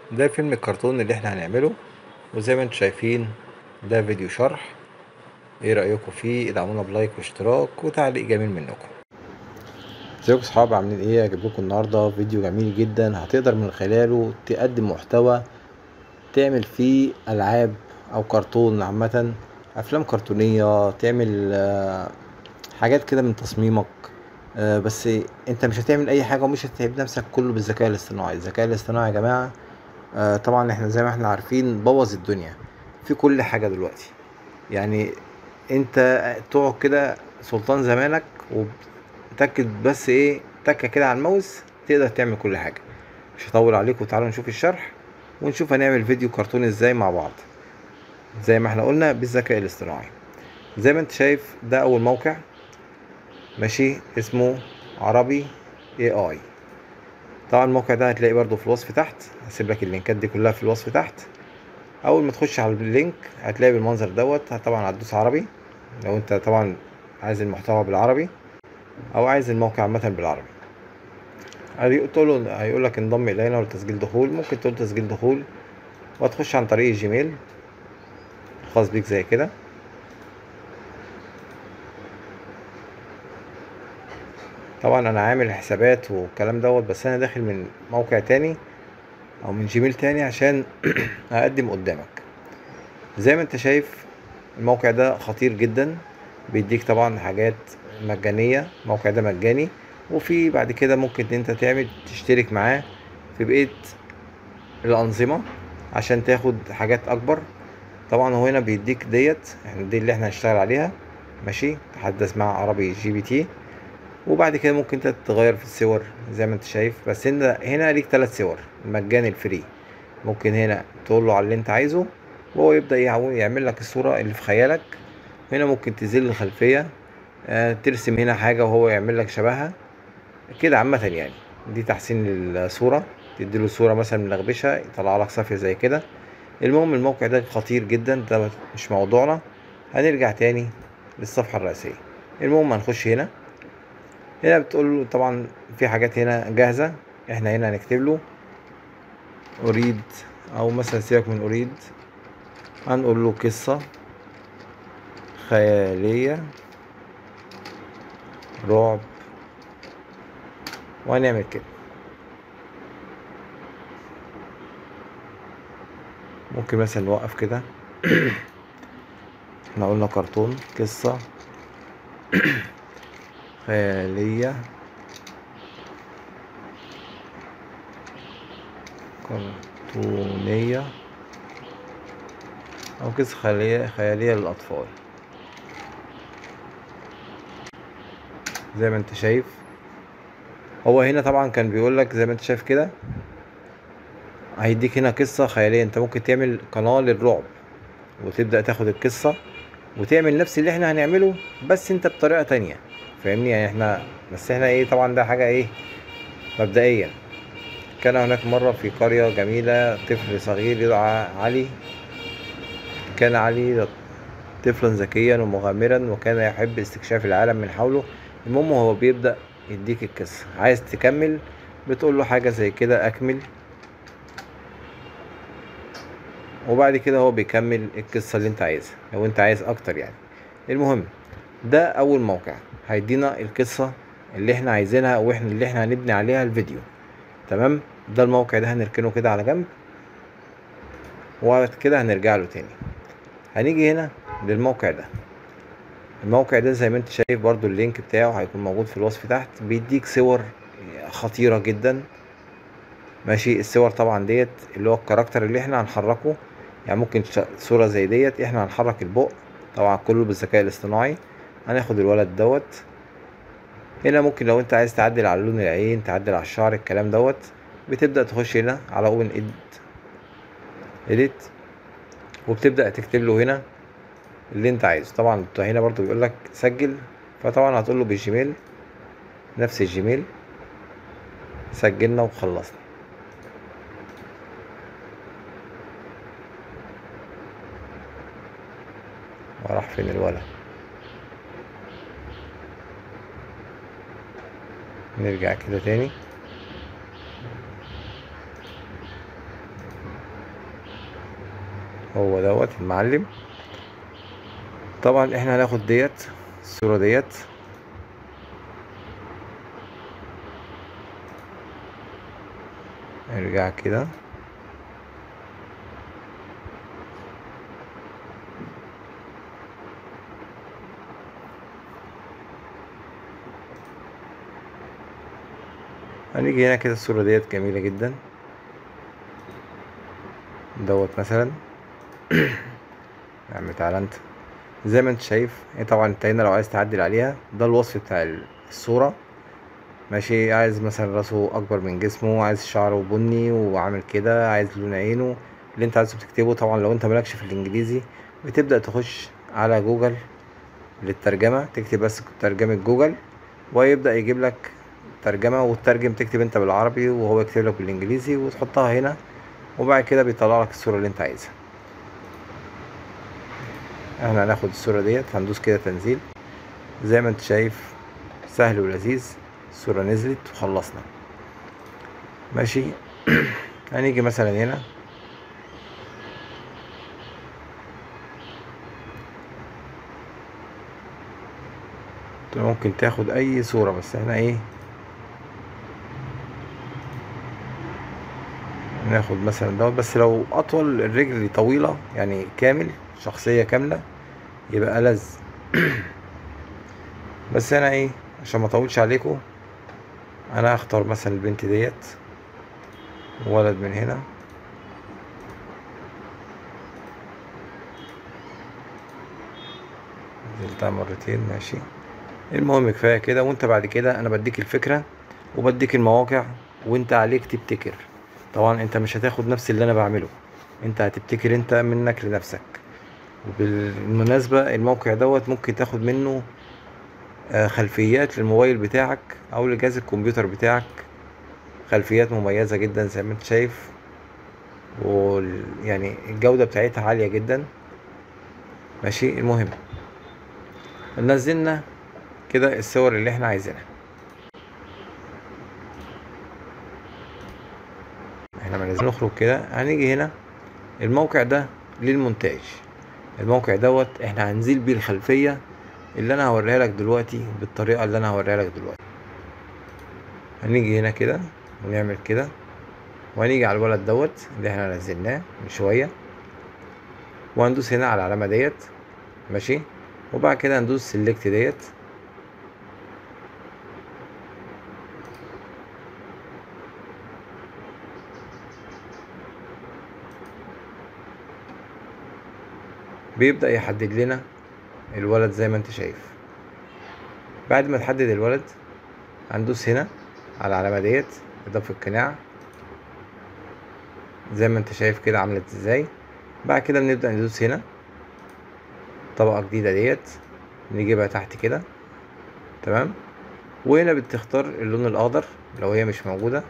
ده فيلم الكرتون اللي احنا هنعمله وزي ما انتم شايفين ده فيديو شرح ايه رأيكم فيه ادعمونا بلايك واشتراك وتعليق جميل منكم ازيكم صحاب عاملين ايه اجيب لكم النهارده فيديو جميل جدا هتقدر من خلاله تقدم محتوى تعمل فيه العاب او كرتون عامة افلام كرتونية تعمل آه، حاجات كده من تصميمك آه، بس انت مش هتعمل اي حاجة ومش هتتعب نفسك كله بالذكاء الاصطناعي الذكاء الاصطناعي يا جماعة آه، طبعا احنا زي ما احنا عارفين بوظ الدنيا في كل حاجة دلوقتي يعني انت تقعد كده سلطان زمانك وتأكد بس ايه تكة كده على الماوس تقدر تعمل كل حاجة مش هطول عليكم تعالوا نشوف الشرح ونشوف هنعمل فيديو كرتون ازاي مع بعض زي ما احنا قلنا بالذكاء الاصطناعي زي ما انت شايف ده اول موقع ماشي اسمه عربي اي اي طبعا الموقع ده هتلاقي برضو في الوصف تحت هسيب لك اللينكات دي كلها في الوصف تحت اول ما تخش على اللينك هتلاقي بالمنظر دوت طبعا هتدوس عربي لو انت طبعا عايز المحتوى بالعربي او عايز الموقع عامه بالعربي هتقول له هيقول لك انضم الينا لتسجيل دخول ممكن تقول تسجيل دخول وهتخش عن طريق الجيميل الخاص بيك زي كده طبعا انا عامل حسابات والكلام دوت بس انا داخل من موقع تاني او من جيميل تاني عشان اقدم قدامك زي ما انت شايف الموقع ده خطير جدا بيديك طبعا حاجات مجانية الموقع ده مجاني وفي بعد كده ممكن ان انت تعمل تشترك معاه في بقية الانظمة عشان تاخد حاجات اكبر طبعا هو هنا بيديك ديت يعني دي اللي احنا هنشتغل عليها ماشي تحدث مع عربي جي بي تي وبعد كده ممكن انت تغير في الصور زي ما انت شايف بس هنا هنا ليك ثلاث صور المجاني الفري ممكن هنا تقول له على اللي انت عايزه وهو يبدأ يعو- يعمل لك الصورة اللي في خيالك هنا ممكن تزيل الخلفية آه، ترسم هنا حاجة وهو يعمل لك شبهها كده عامة يعني دي تحسين للصورة تديله صورة مثلا ملغبشة يطلع لك صافية زي كده المهم الموقع ده خطير جدا ده مش موضوعنا هنرجع تاني للصفحة الرئيسية المهم هنخش هنا هنا بتقول له طبعا في حاجات هنا جاهزة احنا هنا هنكتب له اريد او مثلا سيبك من اريد هنقول له قصة خيالية رعب وهنعمل كده ممكن مثلا نوقف كده احنا قلنا كرتون قصة خيالية كرتونية أو قصة خيالية خيالية للأطفال زي ما انت شايف هو هنا طبعا كان بيقول لك زي ما انت شايف كده هيديك هنا قصة خيالية انت ممكن تعمل قناة للرعب وتبدأ تاخد القصة وتعمل نفس اللي احنا هنعمله بس انت بطريقة تانية فاهمني يعني احنا بس احنا ايه طبعا ده حاجة ايه مبدئيا كان هناك مرة في قرية جميلة طفل صغير يدعى علي كان علي طفلا ذكيا ومغامرا وكان يحب استكشاف العالم من حوله المهم هو بيبدأ يديك القصة عايز تكمل بتقول له حاجة زي كده أكمل وبعد كده هو بيكمل القصة اللي انت عايزها لو انت عايز اكتر يعني المهم ده اول موقع هيدينا القصة اللي احنا عايزينها واحنا اللي احنا هنبني عليها الفيديو تمام ده الموقع ده هنركنه كده على جنب وبعد كده هنرجع له تاني هنيجي هنا للموقع ده الموقع ده زي ما انت شايف برضو اللينك بتاعه هيكون موجود في الوصف تحت بيديك صور خطيرة جدا ماشي الصور طبعا ديت اللي هو الكاركتر اللي احنا هنحركه يعني ممكن ش- صورة زي ديت احنا هنحرك البق طبعا كله بالذكاء الاصطناعي هناخد الولد دوت هنا ممكن لو انت عايز تعدل على لون العين تعدل على الشعر الكلام دوت بتبدأ تخش هنا على اوبن اديت اديت وبتبدأ تكتب له هنا اللي انت عايزه طبعا انت هنا برضو بيقول لك سجل فطبعا هتقول له بالجيميل نفس الجيميل سجلنا وخلصنا وراح فين الولد نرجع كده تاني هو دوت المعلم طبعا احنا هناخد ديت الصورة ديت ارجع كده هنيجي هنا كده الصورة ديت جميلة جدا دوت مثلا يا عم تعالى انت زي ما انت شايف هي طبعا انت هنا لو عايز تعدل عليها ده الوصف بتاع الصورة ماشي عايز مثلا راسه اكبر من جسمه عايز شعره بني وعامل كده عايز لون عينه اللي انت عايزه بتكتبه طبعا لو انت مالكش في الانجليزي بتبدأ تخش على جوجل للترجمة تكتب بس ترجمة جوجل ويبدأ يجيب لك ترجمة وتترجم تكتب انت بالعربي وهو يكتب لك بالانجليزي وتحطها هنا وبعد كده بيطلع لك الصورة اللي انت عايزها احنا هناخد الصورة ديت هندوس كده تنزيل زي ما انت شايف سهل ولذيذ الصورة نزلت وخلصنا ماشي هنيجي مثلا هنا ممكن تاخد اي صورة بس احنا ايه ناخد مثلا دوت بس لو اطول الرجل طويلة يعني كامل شخصية كاملة يبقى ألذ بس انا ايه عشان ما اطولش عليكم انا هختار مثلا البنت ديت ولد من هنا نزلتها مرتين ماشي المهم كفايه كده وانت بعد كده انا بديك الفكره وبديك المواقع وانت عليك تبتكر طبعا انت مش هتاخد نفس اللي انا بعمله انت هتبتكر انت منك لنفسك وبالمناسبة الموقع دوت ممكن تاخد منه خلفيات للموبايل بتاعك او لجهاز الكمبيوتر بتاعك خلفيات مميزة جدا زي ما انت شايف ويعني الجودة بتاعتها عالية جدا ماشي المهم نزلنا كده الصور اللي احنا عايزينها احنا ما لازم نخرج كده هنيجي هنا الموقع ده للمونتاج الموقع دوت احنا هنزيل بيه الخلفية اللي انا هوريها لك دلوقتي بالطريقة اللي انا هوريها لك دلوقتي هنيجي هنا كده ونعمل كده وهنيجي على الولد دوت اللي احنا نزلناه من شوية وهندوس هنا على العلامة ديت ماشي وبعد كده هندوس سيلكت ديت بيبدأ يحدد لنا الولد زي ما انت شايف بعد ما تحدد الولد هندوس هنا على العلامة ديت اضافة قناع زي ما انت شايف كده عملت ازاي بعد كده بنبدأ ندوس هنا طبقة جديدة ديت نجيبها تحت كده تمام وهنا بتختار اللون الاخضر لو هي مش موجودة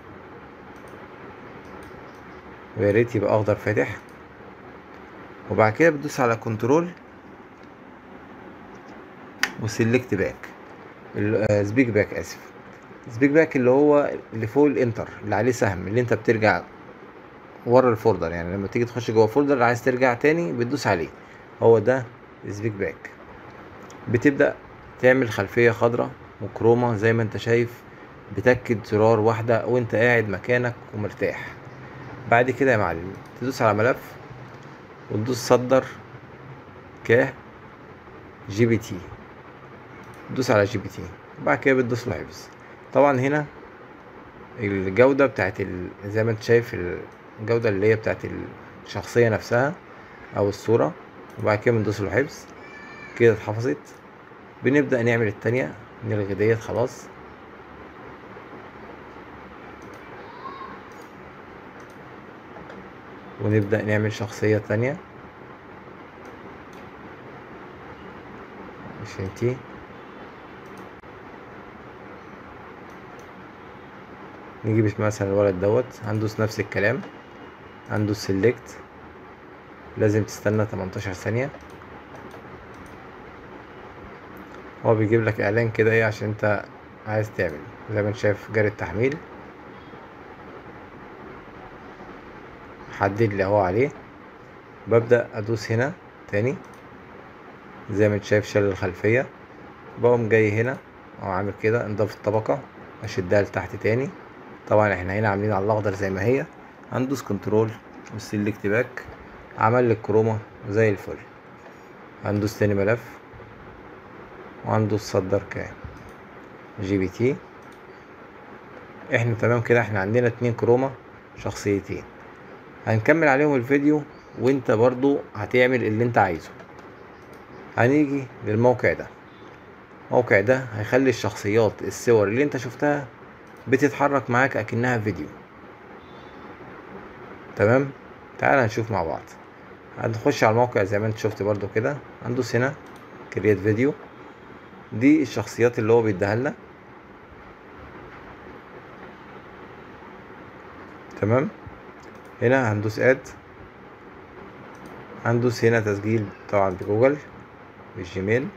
ويا ريت يبقى اخضر فاتح وبعد كده بتدوس على كنترول وسيلكت باك سبيك باك اسف سبيك باك اللي هو اللي فوق الانتر اللي عليه سهم اللي انت بترجع ورا الفولدر يعني لما تيجي تخش جوه فولدر عايز ترجع تاني بتدوس عليه هو ده سبيك باك بتبدأ تعمل خلفية خضراء وكروما زي ما انت شايف بتأكد زرار واحدة وانت قاعد مكانك ومرتاح بعد كده يا معلم تدوس على ملف وتدوس صدر ك جي بي تي تدوس على جي بي تي بعد كده بتدوس الحفظ طبعا هنا الجودة بتاعت ال... زي ما انت شايف الجودة اللي هي بتاعت الشخصية نفسها او الصورة وبعد كده بندوس الحفظ كده اتحفظت بنبدأ نعمل التانية نلغي ديت خلاص ونبدأ نعمل شخصية تانية مش انتي نجيب مثلا الولد دوت هندوس نفس الكلام هندوس سيلكت لازم تستنى 18 ثانية هو بيجيب لك اعلان كده ايه عشان انت عايز تعمل زي ما انت شايف جاري التحميل حدد لي اهو عليه ببدأ ادوس هنا تاني زي ما انت شايف شال الخلفية بقوم جاي هنا او عامل كده انضاف الطبقة اشدها لتحت تاني طبعا احنا هنا عاملين على الاخضر زي ما هي هندوس كنترول والسلكت باك عمل لي الكروما زي الفل هندوس تاني ملف وهندوس صدر كام جي بي تي احنا تمام كده احنا عندنا اتنين كروما شخصيتين هنكمل عليهم الفيديو وانت برضو هتعمل اللي انت عايزه هنيجي للموقع ده الموقع ده هيخلي الشخصيات الصور اللي انت شفتها بتتحرك معاك اكنها فيديو تمام تعال نشوف مع بعض هنخش على الموقع زي ما انت شفت برضو كده هندوس هنا كريات فيديو دي الشخصيات اللي هو بيديها لنا تمام هنا هندوس اد هندوس هنا تسجيل طبعا بجوجل بالجيميل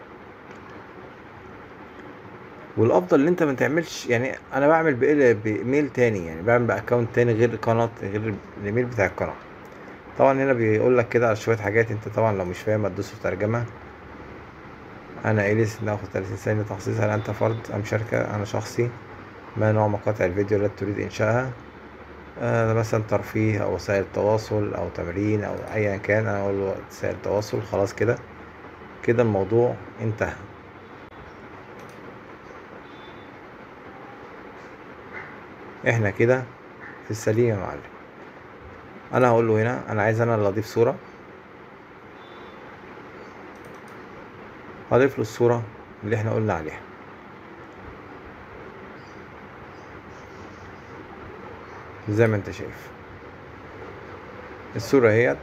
والافضل ان انت ما تعملش يعني انا بعمل بايميل تاني يعني بعمل باكونت تاني غير قناه غير الايميل بتاع القناه طبعا هنا بيقول لك كده على شويه حاجات انت طبعا لو مش فاهم هتدوس في ترجمه انا اليس ناخد 30 ثانيه تخصيص هل انت فرد ام شركه انا شخصي ما نوع مقاطع الفيديو التي تريد انشائها آه مثلا ترفيه او وسائل تواصل او تمرين او ايا كان انا اقول له وسائل تواصل خلاص كده كده الموضوع انتهى احنا كده في السليم يا معلم انا هقول له هنا انا عايز انا اللي اضيف صوره هضيف له الصوره اللي احنا قلنا عليها زي ما انت شايف الصورة اهيت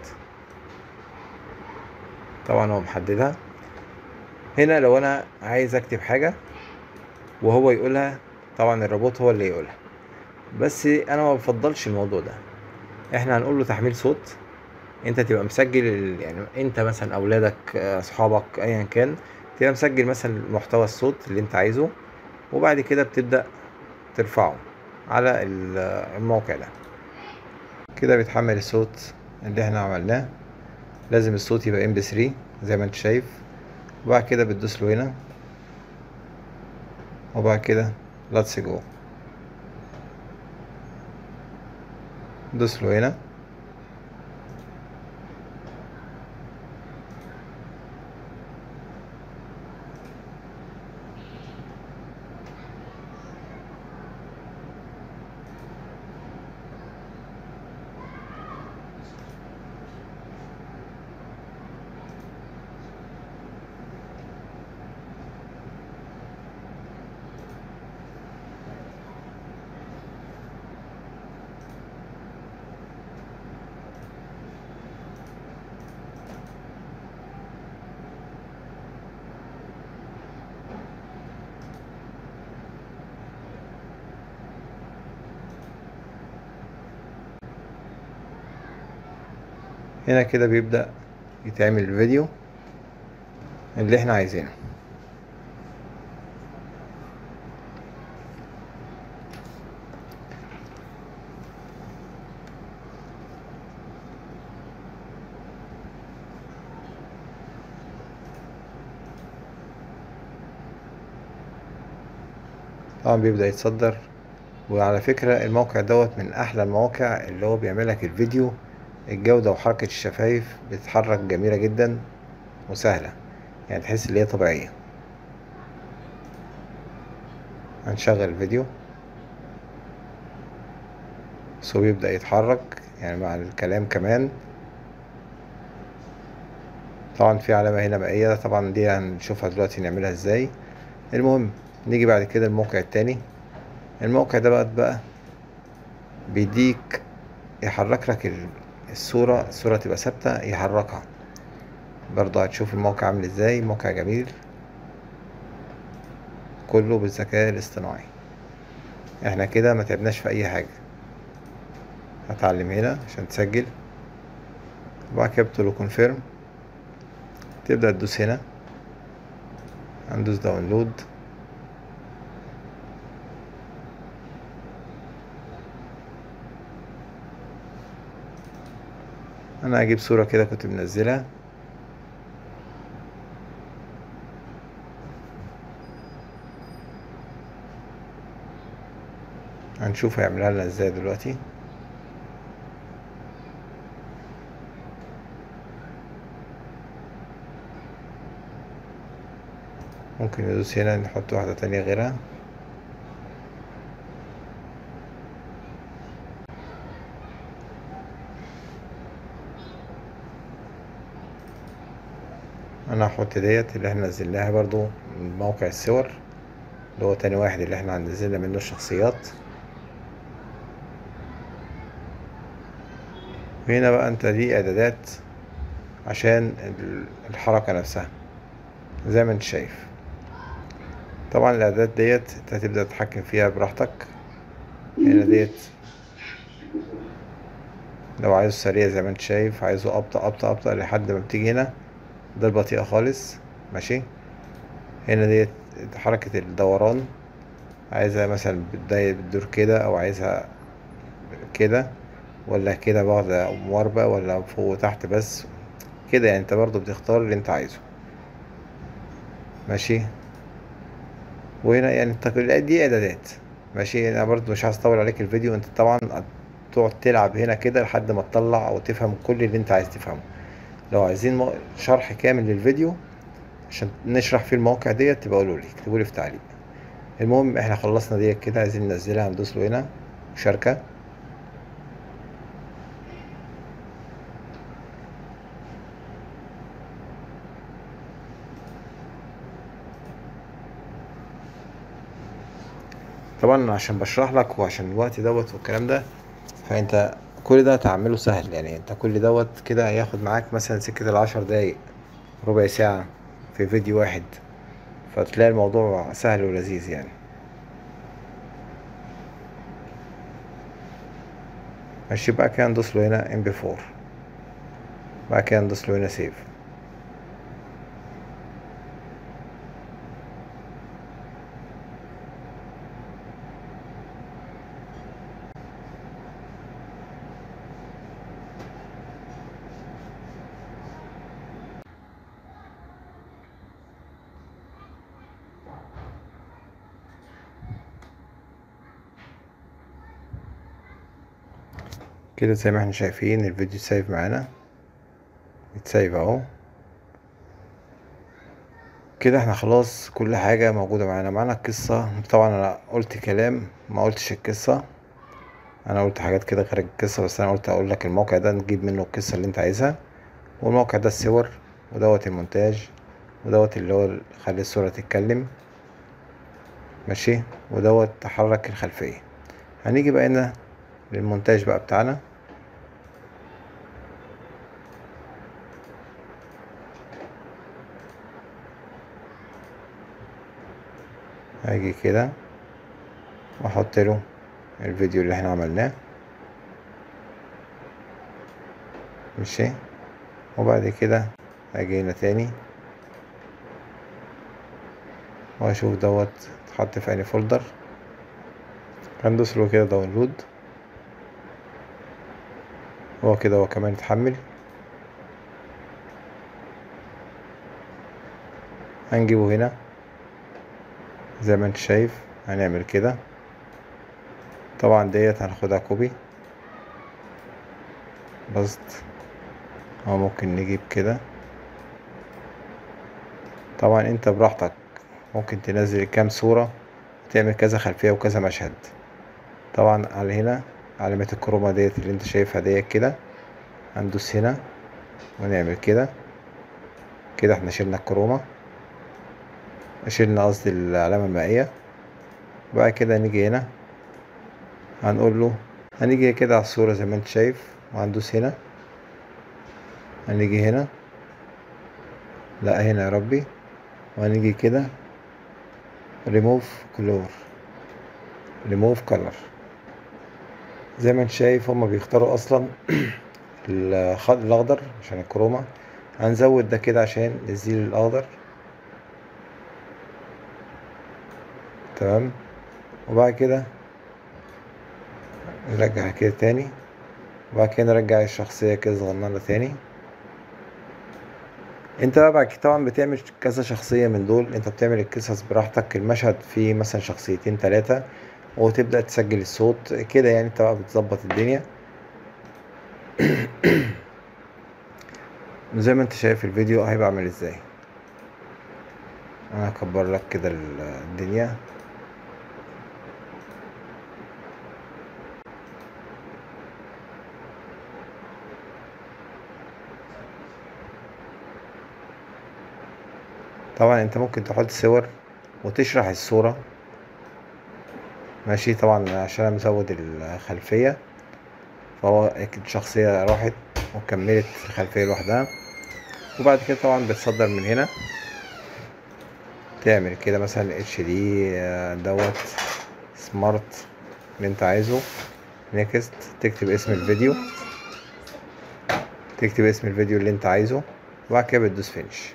طبعا هو محددها هنا لو انا عايز اكتب حاجة وهو يقولها طبعا الروبوت هو اللي يقولها بس انا ما بفضلش الموضوع ده احنا هنقول له تحميل صوت انت تبقى مسجل يعني انت مثلا اولادك اصحابك ايا كان تبقى مسجل مثلا محتوى الصوت اللي انت عايزه وبعد كده بتبدأ ترفعه على الموقع ده كده بيتحمل الصوت اللي احنا عملناه لازم الصوت يبقى ام بي 3 زي ما انت شايف وبعد كده بتدوس له هنا وبعد كده لاتس جو دوس له هنا هنا كده بيبدأ يتعمل الفيديو اللي احنا عايزينه طبعا بيبدأ يتصدر وعلى فكرة الموقع دوت من أحلى المواقع اللي هو بيعملك الفيديو الجودة وحركة الشفايف بتتحرك جميلة جدا وسهلة يعني تحس ان هي طبيعية هنشغل الفيديو بس هو بيبدأ يتحرك يعني مع الكلام كمان طبعا في علامة هنا مائية طبعا دي هنشوفها دلوقتي نعملها ازاي المهم نيجي بعد كده الموقع التاني الموقع ده بقى بقى بيديك يحرك لك الصورة الصورة تبقى ثابتة يحركها برضه هتشوف الموقع عامل ازاي موقع جميل كله بالذكاء الاصطناعي احنا كده ما تعبناش في اي حاجة هتعلم هنا عشان تسجل وبعد كده بتقوله كونفيرم تبدأ تدوس هنا هندوس داونلود انا هجيب صورة كده كنت منزلها هنشوف هيعملها لنا ازاي دلوقتي ممكن ندوس هنا نحط واحدة تانية غيرها انا هحط ديت اللي احنا نزلناها برضو من موقع الصور اللي هو تاني واحد اللي احنا نزلنا منه الشخصيات وهنا بقى انت دي اعدادات عشان الحركة نفسها زي ما انت شايف طبعا الاعدادات ديت انت هتبدأ تتحكم فيها براحتك هنا ديت لو عايزه سريع زي ما انت شايف عايزه ابطأ ابطأ ابطأ لحد ما بتيجي هنا ده البطيئة خالص ماشي هنا ديت حركة الدوران عايزها مثلا بتدور كده او عايزها كده ولا كده واخدة مواربة ولا فوق وتحت بس كده يعني انت برضو بتختار اللي انت عايزه ماشي وهنا يعني انت دي اعدادات ماشي انا برضو مش عايز اطول عليك الفيديو انت طبعا تقعد تلعب هنا كده لحد ما تطلع او تفهم كل اللي انت عايز تفهمه لو عايزين شرح كامل للفيديو عشان نشرح فيه المواقع ديت تبقى قولوا لي اكتبوا لي في تعليق المهم احنا خلصنا ديت كده عايزين ننزلها هندوس له هنا مشاركه طبعا عشان بشرح لك وعشان الوقت دوت والكلام ده فانت كل ده تعمله سهل يعني انت كل دوت كده هياخد معاك مثلا سكة العشر دقايق ربع ساعة في فيديو واحد فتلاقي الموضوع سهل ولذيذ يعني ماشي بقى كده ندوس له هنا ام بي فور بعد كده ندوس له هنا سيف كده زي ما احنا شايفين الفيديو سايف معانا اتسايف اهو كده احنا خلاص كل حاجة موجودة معانا معانا القصة طبعا انا قلت كلام ما قلتش القصة انا قلت حاجات كده خارج القصة بس انا قلت اقول لك الموقع ده نجيب منه القصة اللي انت عايزها والموقع ده الصور ودوت المونتاج ودوت اللي هو خلي الصورة تتكلم ماشي ودوت تحرك الخلفية هنيجي بقى هنا للمونتاج بقى بتاعنا هاجي كده واحط له الفيديو اللي احنا عملناه ماشي وبعد كده هاجي هنا تاني واشوف دوت اتحط في اني فولدر هندوس له كده داونلود هو كده هو كمان اتحمل هنجيبه هنا زي ما انت شايف هنعمل كده طبعا ديت هناخدها كوبي بسط او ممكن نجيب كده طبعا انت براحتك ممكن تنزل كام صورة تعمل كذا خلفية وكذا مشهد طبعا على هنا علامة الكروما ديت اللي انت شايفها ديت كده هندوس هنا ونعمل كده كده احنا شلنا الكروما شلنا قصدي العلامة المائية بعد كده نيجي هنا هنقول له هنيجي كده على الصورة زي ما انت شايف وهندوس هنا هنيجي هنا لا هنا يا ربي وهنيجي كده ريموف كلور ريموف كلر زي ما انت شايف هما بيختاروا اصلا الخط الاخضر عشان الكروما هنزود ده كده عشان نزيل الاخضر تمام وبعد كده نرجع كده تاني وبعد كده نرجع الشخصية كده صغننة تاني انت بقى بعد كده طبعا بتعمل كذا شخصية من دول انت بتعمل القصص براحتك المشهد فيه مثلا شخصيتين تلاتة وتبدأ تسجل الصوت كده يعني انت بقى بتظبط الدنيا زي ما انت شايف الفيديو هيبقى عامل ازاي انا هكبر لك كده الدنيا طبعا انت ممكن تحط صور وتشرح الصورة ماشي طبعا عشان انا مزود الخلفية فهو الشخصية راحت وكملت الخلفية لوحدها وبعد كده طبعا بتصدر من هنا تعمل كده مثلا اتش دي دوت سمارت اللي انت عايزه نيكست تكتب اسم الفيديو تكتب اسم الفيديو اللي انت عايزه وبعد كده بتدوس فينش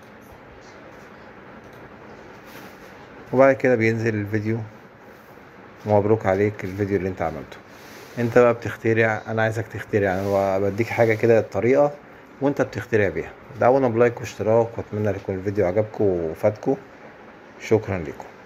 وبعد كده بينزل الفيديو مبروك عليك الفيديو اللي انت عملته انت بقى بتخترع انا عايزك تخترع انا بديك حاجه كده الطريقه وانت بتخترع بيها دعونا بلايك واشتراك واتمنى يكون الفيديو عجبكم وفادكم شكرا لكم